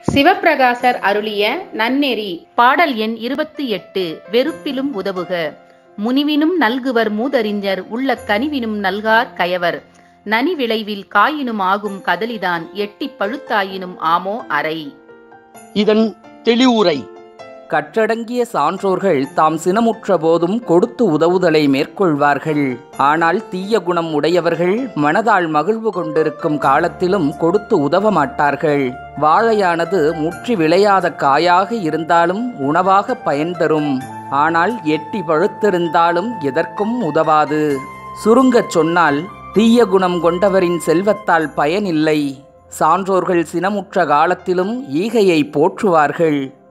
சிவப்பிரகாசர் அருளிய நன்னெறி பாடல் எண் இருபத்தி எட்டு வெறுப்பிலும் உதவுக முனிவினும் நல்குவர் மூதறிஞர் உள்ள கனிவினும் நல்கார் கயவர் நனி விளைவில் காயினும் ஆகும் கதலிதான் எட்டிப் பழுத்தாயினும் ஆமோ அறை இதன் தெளிவுரை கற்றடங்கிய சான்றோர்கள் தாம் சினமுற்ற போதும் கொடுத்து உதவுதலை மேற்கொள்வார்கள் ஆனால் தீய குணம் உடையவர்கள் மனதால் மகிழ்வு கொண்டிருக்கும் காலத்திலும் கொடுத்து உதவ மாட்டார்கள் வாழையானது முற்றி விளையாத காயாக இருந்தாலும் உணவாக பயன் தரும் ஆனால் எட்டி பழுத்திருந்தாலும் எதற்கும் உதவாது சுருங்கச் சொன்னால் தீய குணம் கொண்டவரின் செல்வத்தால் பயனில்லை சான்றோர்கள் சினமுற்ற காலத்திலும் ஈகையை போற்றுவார்கள்